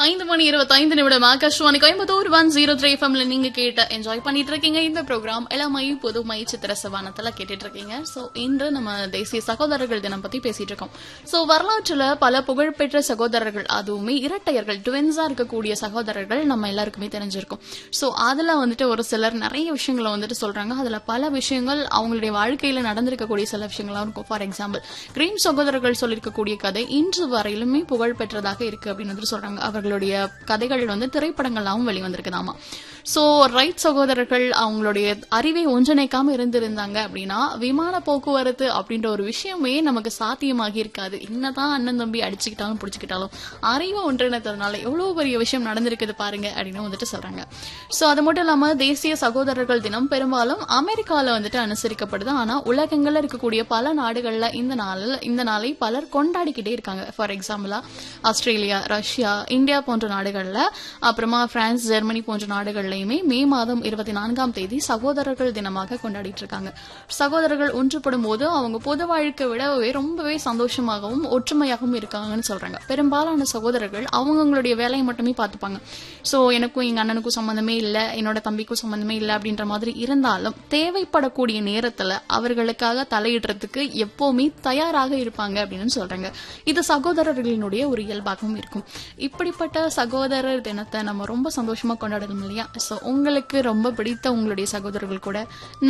ஐந்து மணி இருபத்தைந்து நிமிடம் Akashvani Coimbatore one zero three எஃப்எம்ல நீங்க கேட்ட என்ஜாய் பண்ணிட்டு இருக்கீங்க இந்த ப்ரோக்ராம் இளமை புதுமை சித்திர சவானத்துல கேட்டுட்டு இருக்கீங்க சோ இன்று நம்ம தேசிய சகோதரர்கள் தினம் பத்தி பேசிட்டு இருக்கோம் சோ வரலாற்றுல பல புகழ்பெற்ற சகோதரர்கள் அதுவுமே இரட்டையர்கள் ட்வின்ஸா இருக்கக்கூடிய சகோதரர்கள் நம்ம எல்லாருக்குமே தெரிஞ்சிருக்கும் சோ அதுல வந்துட்டு ஒரு சிலர் நிறைய விஷயங்களை வந்துட்டு சொல்றாங்க அதுல பல விஷயங்கள் அவங்களுடைய வாழ்க்கையில நடந்திருக்கக்கூடிய சில விஷயங்களாம் இருக்கும் ஃபார் எக்ஸாம்பிள் கிரீம் சகோதரர்கள் சொல்லியிருக்கக்கூடிய கதை இன்று வரையிலுமே புகழ் பெற்றதாக இருக்கு அப்படின்னு வந்துட்டு சொல்றாங்க அவர்களுடைய கதைகள் வந்து திரைப்படங்களாகவும் வெளிவந்திருக்குதாமா சோ ரைட் சகோதரர்கள் அவங்களுடைய அறிவை ஒன்றிணைக்காம இருந்திருந்தாங்க அப்படின்னா விமான போக்குவரத்து அப்படின்ற ஒரு விஷயமே நமக்கு சாத்தியமாகி இருக்காது என்னதான் அண்ணன் தம்பி அடிச்சுக்கிட்டாலும் பிடிச்சிக்கிட்டாலும் அறிவை ஒன்றிணைத்ததுனால எவ்வளவு பெரிய விஷயம் நடந்திருக்குது பாருங்க அப்படின்னு வந்துட்டு சொல்றாங்க சோ அது மட்டும் இல்லாம தேசிய சகோதரர்கள் தினம் பெரும்பாலும் அமெரிக்கால வந்துட்டு அனுசரிக்கப்படுது ஆனா உலகங்கள்ல இருக்கக்கூடிய பல நாடுகள்ல இந்த நாளில் இந்த நாளை பலர் கொண்டாடிக்கிட்டே இருக்காங்க ஃபார் எக்ஸாம்பிளா ஆஸ்திரேலியா ரஷ்யா இந்தியா போன்ற நாடுகள்ல அப்புறமா பிரான்ஸ் ஜெர்மனி போன்ற நாடுகள்லயுமே மே மாதம் இருபத்தி நான்காம் தேதி சகோதரர்கள் தினமாக கொண்டாடிட்டு இருக்காங்க சகோதரர்கள் ஒன்றுபடும் போது அவங்க பொது வாழ்க்கை விடவே ரொம்பவே சந்தோஷமாகவும் ஒற்றுமையாகவும் இருக்காங்கன்னு சொல்றாங்க பெரும்பாலான சகோதரர்கள் அவங்கவுங்களுடைய வேலையை மட்டுமே பார்த்துப்பாங்க சோ எனக்கும் எங்க அண்ணனுக்கும் சம்பந்தமே இல்ல என்னோட தம்பிக்கும் சம்பந்தமே இல்ல அப்படின்ற மாதிரி இருந்தாலும் தேவைப்படக்கூடிய நேரத்துல அவர்களுக்காக தலையிடுறதுக்கு எப்பவுமே தயாராக இருப்பாங்க அப்படின்னு சொல்றாங்க இது சகோதரர்களினுடைய ஒரு இயல்பாகவும் இருக்கும் இப்படிப்பட்ட சகோதரர் தினத்தை நம்ம ரொம்ப சந்தோஷமா கொண்டாடணும் இல்லையா சோ உங்களுக்கு ரொம்ப பிடித்த உங்களுடைய சகோதரர்கள் கூட